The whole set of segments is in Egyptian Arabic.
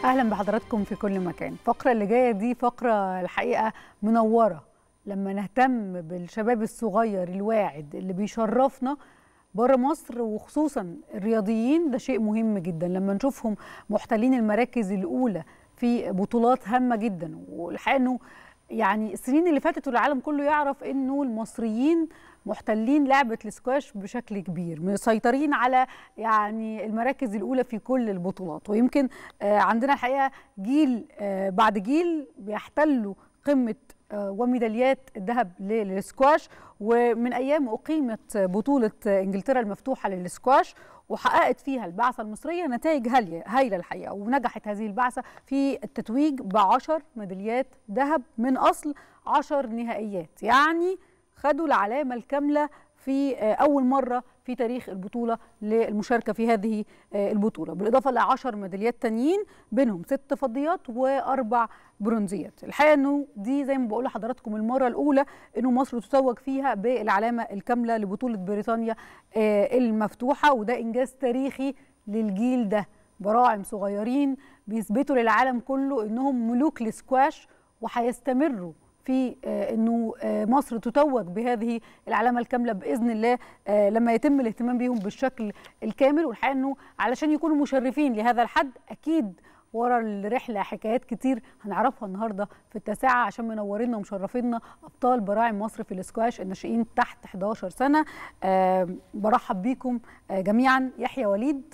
اهلا بحضراتكم في كل مكان الفقره اللي جايه دي فقره الحقيقه منوره لما نهتم بالشباب الصغير الواعد اللي بيشرفنا بره مصر وخصوصا الرياضيين ده شيء مهم جدا لما نشوفهم محتلين المراكز الاولى في بطولات هامه جدا والحقيقه انه يعني السنين اللي فاتت والعالم كله يعرف انه المصريين محتلين لعبه السكواش بشكل كبير مسيطرين على يعني المراكز الاولى في كل البطولات ويمكن عندنا الحقيقه جيل بعد جيل بيحتلوا قمه وميداليات الذهب للسكواش ومن ايام اقيمت بطوله انجلترا المفتوحه للسكواش وحققت فيها البعثه المصريه نتائج هايله الحقيقه ونجحت هذه البعثه في التتويج بعشر ميداليات ذهب من اصل عشر نهائيات يعني خدوا العلامه الكامله في اول مره في تاريخ البطوله للمشاركه في هذه البطوله بالاضافه لعشر ميداليات تانيين بينهم ست فضيات واربع برونزيات الحقيقه انه دي زي ما بقول لحضراتكم المره الاولى انه مصر تتوج فيها بالعلامه الكامله لبطوله بريطانيا المفتوحه وده انجاز تاريخي للجيل ده براعم صغيرين بيثبتوا للعالم كله انهم ملوك السكواش وهيستمروا في انه مصر تتوج بهذه العلامه الكامله باذن الله لما يتم الاهتمام بيهم بالشكل الكامل والحقيقه انه علشان يكونوا مشرفين لهذا الحد اكيد ورا الرحله حكايات كتير هنعرفها النهارده في التاسعه عشان منورينا ومشرفينا ابطال براعم مصر في الاسكواش الناشئين تحت 11 سنه برحب بيكم جميعا يحيى وليد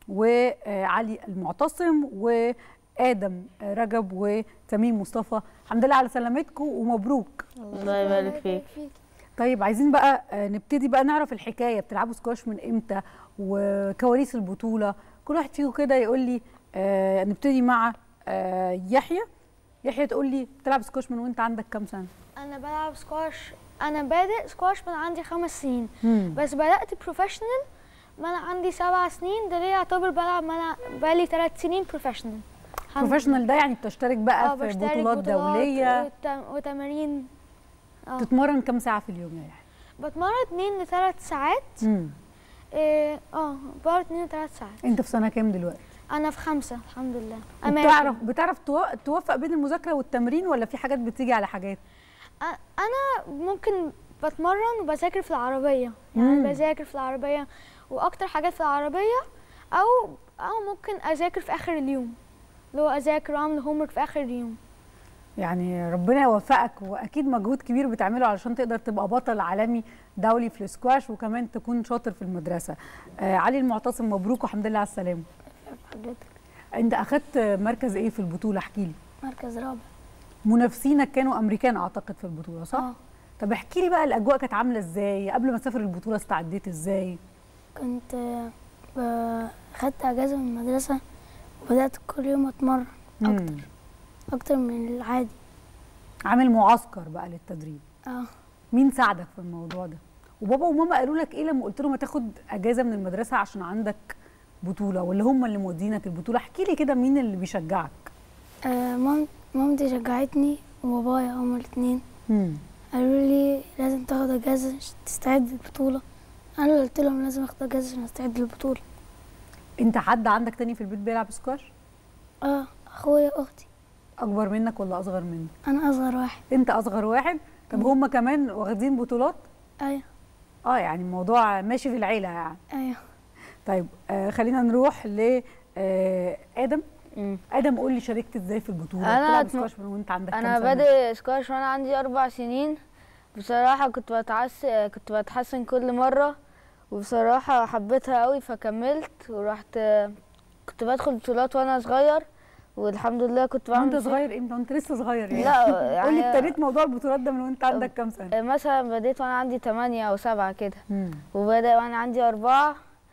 وعلي المعتصم و ادم رجب وتميم مصطفى الحمد لله على سلامتكم ومبروك الله يبارك فيك طيب عايزين بقى نبتدي بقى نعرف الحكايه بتلعبوا سكواش من امتى وكواليس البطوله كل واحد فيكم كده يقول لي آه نبتدي مع آه يحيى يحيى تقول لي بتلعب سكواش من وانت عندك كام سنه انا بلعب سكواش انا بادئ سكواش من عندي خمس سنين مم. بس بدات بروفيشنال ما انا عندي سبع سنين ده ليه يعتبر بلعب ما انا بقالي ثلاث سنين بروفيشنال بروفيشنال ده يعني بتشترك بقى في بطولات, بطولات دوليه وتمارين اه تتمرن كام ساعه في اليوم يا يحيى بتمرن اتنين لثلاث ساعات امم اه اه بتمرن اتنين لثلاث ساعات انت في سنه كام دلوقتي انا في خمسه الحمد لله بتعرف بتعرف توفق بين المذاكره والتمرين ولا في حاجات بتيجي على حاجات انا ممكن بتمرن وبذاكر في العربيه يعني مم. بذاكر في العربيه واكتر حاجات في العربيه او او ممكن اذاكر في اخر اليوم اللي هو اذاكر واعمل هوم في اخر اليوم يعني ربنا يوفقك واكيد مجهود كبير بتعمله علشان تقدر تبقى بطل عالمي دولي في السكواش وكمان تكون شاطر في المدرسه آه علي المعتصم مبروك والحمد لله على السلامه حضرتك انت اخدت مركز ايه في البطوله احكي لي مركز رابع منافسينك كانوا امريكان اعتقد في البطوله صح اه طب احكي لي بقى الاجواء كانت عامله ازاي قبل ما تسافر البطوله استعديت ازاي كنت خدت اجازه من المدرسه وبدات كل يوم اتمرن اكتر مم. اكتر من العادي عامل معسكر بقى للتدريب اه مين ساعدك في الموضوع ده وبابا وماما قالوا لك ايه لما قلت لهم هتاخد اجازه من المدرسه عشان عندك بطوله ولا هم اللي مودينك البطوله احكي لي كده مين اللي بيشجعك آه مام مامتي شجعتني وبابايا هما الاثنين قالوا لي لازم تاخد اجازه عشان تستعد للبطوله انا قلت لهم لازم اخد اجازه عشان استعد للبطوله انت حد عندك تاني في البيت بيلعب سكواش اه اخويا اختي اكبر منك ولا اصغر منك انا اصغر واحد انت اصغر واحد طب هم كمان واخدين بطولات ايوه اه يعني الموضوع ماشي في العيله يعني ايوه طيب آه خلينا نروح ل آه ادم مم. ادم قول لي شاركت ازاي في البطوله أنا بتلعب اتم- سكواش من وانت عندك كام انا سنه بادئ سكواش وانا عندي اربع سنين بصراحه كنت بتعس كنت بتحسن كل مره وبصراحه حبيتها قوي فكملت ورحت كنت بدخل بطولات وانا صغير والحمد لله كنت بعمل وانت فيه- صغير امتى وانت لسه صغير يعني لا قول لي يعني ابتديت موضوع البطولات ده من وانت عندك كام سنه مثلا بديت وانا عندي 8 او 7 كده مم. وبدأ وانا عندي أربعة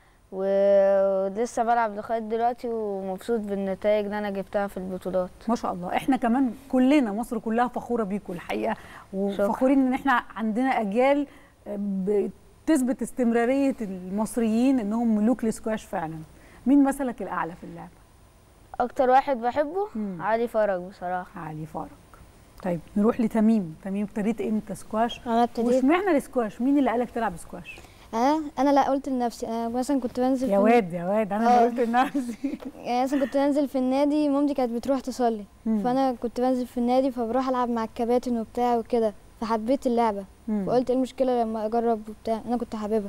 و- ولسه بلعب لغاية دلوقتي ومبسوط بالنتائج اللي أنا جبتها في البطولات ما شاء الله احنا كمان كلنا مصر كلها فخوره بيكم الحقيقه وفخورين ان احنا عندنا اجيال بتثبت استمراريه المصريين انهم ملوك السكواش فعلا مين مثلك الاعلى في اللعبه أكتر واحد بحبه مم. علي فرج بصراحة علي فارق طيب نروح لتميم تميم ابتديت امتى سكواش انا ابتديت واشمعنى السكواش مين اللي قالك تلعب سكواش انا انا لا قلت لنفسي انا مثلا كنت بنزل يا في واد يا واد انا آه. اللي قلت لنفسي يعني مثلا كنت بنزل في النادي مامتي كانت بتروح تصلي مم. فانا كنت بنزل في النادي فبروح العب مع الكباتن وبتاع وكده فحبيت اللعبه مم. فقلت ايه المشكله لما اجرب وبتاع انا كنت حاببها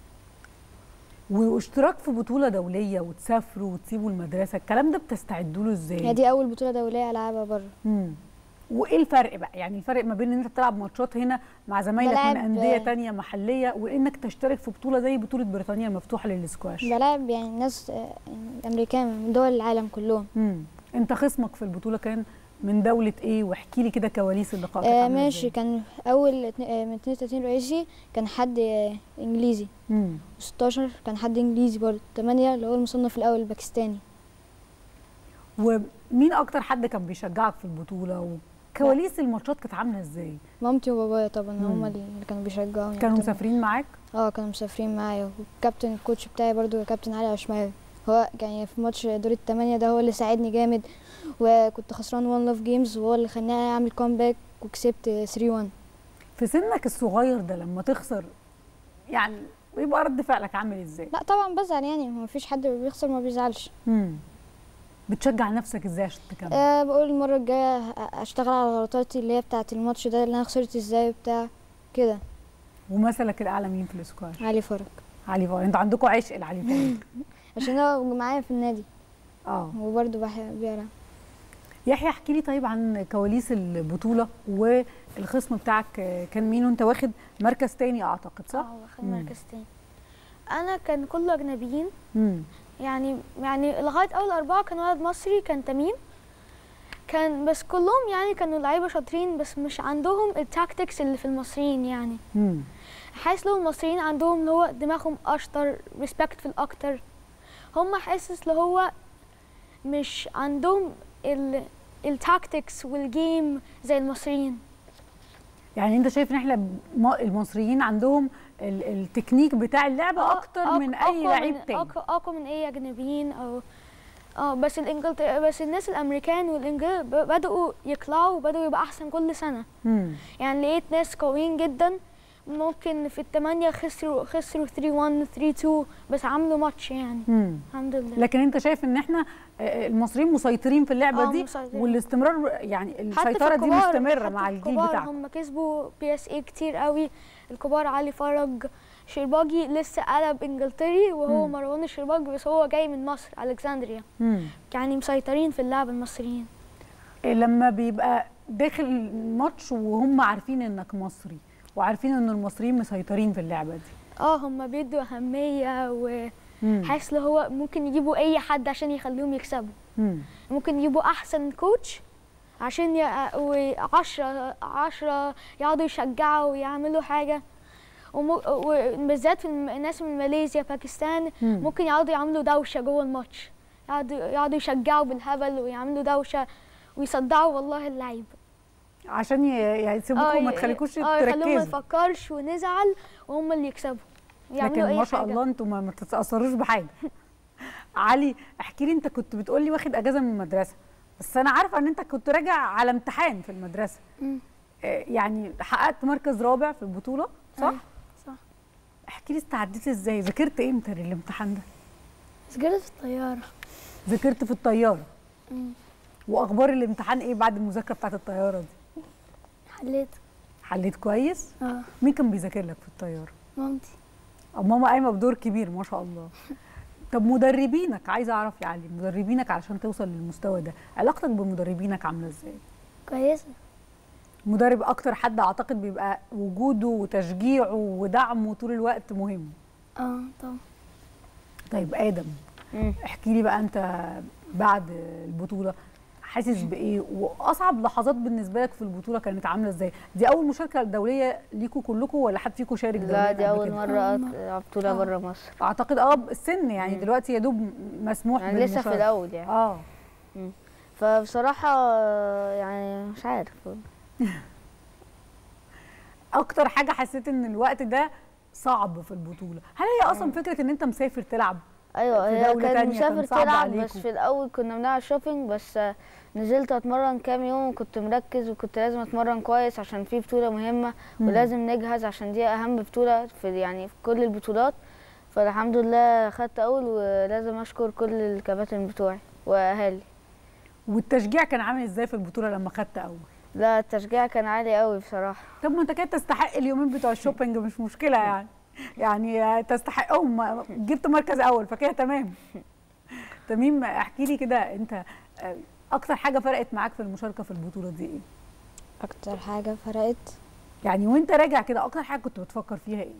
واشتراك في بطوله دوليه وتسافروا وتسيبوا المدرسه الكلام ده بتستعدوا له ازاي هي دي اول بطوله دوليه العبها بره مم. وايه الفرق بقى يعني الفرق ما بين ان انت بتلعب ماتشات هنا مع زمايلك من بلعب- انديه تانية محليه وانك تشترك في بطوله زي بطوله بريطانيا المفتوحه للسكواش بلعب يعني ناس آه، يعني امريكان من دول العالم كلهم مم. انت خصمك في البطوله كان من دوله ايه واحكي لي كده كواليس اللقاء آه كانت عاملة ماشي إزاي؟ كان اول اتنين- آه، من 32 رئيسي كان حد آه، انجليزي مم. 16 كان حد انجليزي برضه 8 اللي هو المصنف الاول الباكستاني ومين اكتر حد كان بيشجعك في البطوله وكواليس الماتشات كانت عامله ازاي مامتي وبابايا طبعا مم. هما اللي كانوا بيشجعوني كانوا أكتر. مسافرين معاك اه كانوا مسافرين معايا والكابتن الكوتش بتاعي برضو كابتن علي عشماوي هو يعني في ماتش دور الثمانية ده هو اللي ساعدني جامد وكنت خسران وان لاف جيمز وهو اللي خلاني اعمل كومباك وكسبت 3 1 في سنك الصغير ده لما تخسر يعني بيبقى رد فعلك عامل ازاي لا طبعا بزعل يعني ما فيش حد بيخسر ما بيزعلش مم. بتشجع نفسك ازاي عشان تكمل أه بقول المرة الجاية ه- اشتغل على غلطاتي اللي هي بتاعة الماتش ده اللي انا خسرت ازاي وبتاع كده ومثلك الاعلى مين في الاسكواش علي فرج علي فار انتوا عندكم عشق لعلي فار عشان هو معايا في النادي اه وبرضه بحب بيلعب يحيى احكي لي طيب عن كواليس البطوله والخصم بتاعك آه، كان مين وانت واخد مركز تاني اعتقد صح اه واخد مم. مركز تاني انا كان كله اجنبيين امم يعني يعني لغايه اول اربعه كان ولد مصري كان تميم كان بس كلهم يعني كانوا لعيبه شاطرين بس مش عندهم التاكتكس اللي في المصريين يعني امم حاسس لو المصريين عندهم اللي هو دماغهم اشطر ريسبكتفul اكتر هم حاسس اللي هو مش عندهم ال التاكتكس والجيم زي المصريين يعني انت شايف ان احنا م- المصريين عندهم ال- التكنيك بتاع اللعبه اكتر أق- من اي أقوى لعيب من- تاني أقوى- اقوى من اي اجنبيين او اه بس الانجلترا بس الناس الامريكان والانجلترا ب- بداوا يطلعوا وبداوا يبقى احسن كل سنه امم يعني لقيت ناس قويين جدا ممكن في الثمانية خسروا خسروا 3 1 3 2 بس عملوا ماتش يعني امم الحمد لله لكن انت شايف ان احنا آه، المصريين مسيطرين في اللعبه آه، دي مسيطرين. والاستمرار يعني حتى في السيطره دي الكبار- مستمره حتى مع في الجيل الكبار بتاعك هم كسبوا بي اس اي كتير قوي الكبار علي فرج شرباجي لسه قلب انجلتري وهو مم. مروان الشرباجي بس هو جاي من مصر الكسندريا امم يعني مسيطرين في اللعب المصريين لما بيبقى داخل الماتش وهم عارفين انك مصري وعارفين ان المصريين مسيطرين في اللعبه دي اه هم بيدوا اهميه مم. وحاسس اللي هو ممكن يجيبوا اي حد عشان يخليهم يكسبوا مم. ممكن يجيبوا احسن كوتش عشان ي... وعشرة عشرة يقعدوا يشجعوا ويعملوا حاجة وم- وبالذات في الم- الناس من ماليزيا باكستان مم. ممكن يقعدوا يعملوا دوشة جوه الماتش يقعدوا يقعدوا يشجعوا بالهبل ويعملوا دوشة ويصدعوا والله اللعيبة عشان ي- يعني يسيبوكم وما تخليكوش اه يخلوهم ما تركزوا نفكرش ونزعل وهم اللي يكسبوا يعملوا لكن أي ما شاء حاجة. الله انتوا ما ما تتاثروش بحاجه علي احكي لي انت كنت بتقول لي واخد اجازه من المدرسه بس انا عارفه ان انت كنت راجع على امتحان في المدرسه مم. آه، يعني حققت مركز رابع في البطوله صح أيوة، صح. احكي لي استعديت ازاي ذاكرت امتى للامتحان ده سجلت في الطيارة ذاكرت في الطياره مم. واخبار الامتحان ايه بعد المذاكره بتاعت الطياره دي حليت حليت كويس اه مين كان بيذاكر لك في الطياره مامتي أو ماما قايمه بدور كبير ما شاء الله طب مدربينك عايزه اعرف يا علي مدربينك علشان توصل للمستوى ده علاقتك بمدربينك عامله ازاي كويسة مدرب اكتر حد اعتقد بيبقى وجوده وتشجيعه ودعمه طول الوقت مهم اه طبعا طيب ادم احكي لي بقى انت بعد البطوله حاسس بايه واصعب لحظات بالنسبه لك في البطوله كانت عامله ازاي دي اول مشاركه دوليه ليكوا كلكم ولا حد فيكم شارك لا دوليا دي قبل اول كده؟ مرة أول أط- ألعب بطولة آه. بره مصر اعتقد اه السن يعني مم. دلوقتي يا دوب مسموح يعني لسه في بالمشاركة. الأول يعني اه فبصراحة يعني مش عارف اكتر حاجه حسيت ان الوقت ده صعب في البطوله هل هي اصلا فكره ان انت مسافر تلعب ايوه في هي دولة كان تانية كان مسافر صعب تلعب عليكوا. بس في الاول كنا بنلعب شوبينج بس آه، نزلت اتمرن كام يوم وكنت مركز وكنت لازم اتمرن كويس عشان في بطولة مهمة مم. ولازم نجهز عشان دي اهم بطولة في يعني في كل البطولات فالحمد لله خدت اول ولازم اشكر كل الكباتن بتوعي واهالي والتشجيع كان عامل ازاي في البطوله لما خدت اول لا التشجيع كان عالي قوي بصراحة طب ما انت كده تستحق اليومين بتوع الشوبينج مش مشكله يعني يعني تستحقهم جبت مركز اول فكده تمام تميم احكي لي كده انت آه، اكتر حاجه فرقت معاك في المشاركه في البطوله دي ايه اكتر حاجه فرقت يعني وانت راجع كده اكتر حاجه كنت بتفكر فيها ايه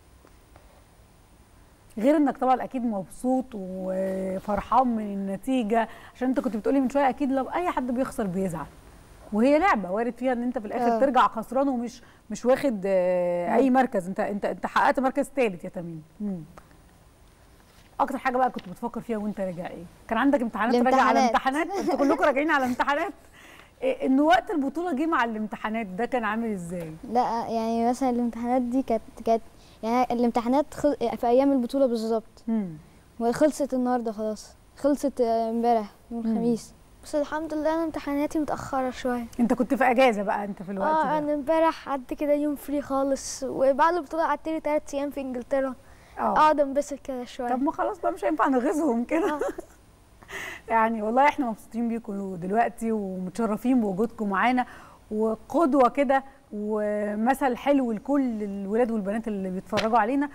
غير انك طبعا اكيد مبسوط وفرحان من النتيجه عشان انت كنت بتقولي من شويه اكيد لو اي حد بيخسر بيزعل وهي لعبه وارد فيها ان انت في الاخر آه. ترجع خسران ومش مش واخد آه، اي مركز انت انت انت حققت مركز ثالث يا تميم مم. اكتر حاجه بقى كنت بتفكر فيها وانت راجع ايه كان عندك امتحانات راجع على الامتحانات. امتحانات انتوا كلكم راجعين على امتحانات إيه ان وقت البطوله جه مع الامتحانات ده كان عامل ازاي لا يعني مثلا الامتحانات دي كانت كانت يعني الامتحانات خل... في ايام البطوله بالظبط مم. وخلصت النهارده خلاص خلصت آه، امبارح يوم مم. الخميس بس الحمد لله انا امتحاناتي متأخرة شوية انت كنت في اجازه بقى انت في الوقت اه ده انا امبارح قعدت كده يوم فري خالص وبعد البطولة قعدت لي تلات ايام في انجلترا اه اقعد انبسط كده شوية طب ما خلاص بقى مش هينفع نغيظهم كده آه. يعني والله احنا مبسوطين بيكم دلوقتي ومتشرفين بوجودكم معانا وقدوه كده ومثل حلو لكل الولاد والبنات اللي بيتفرجوا علينا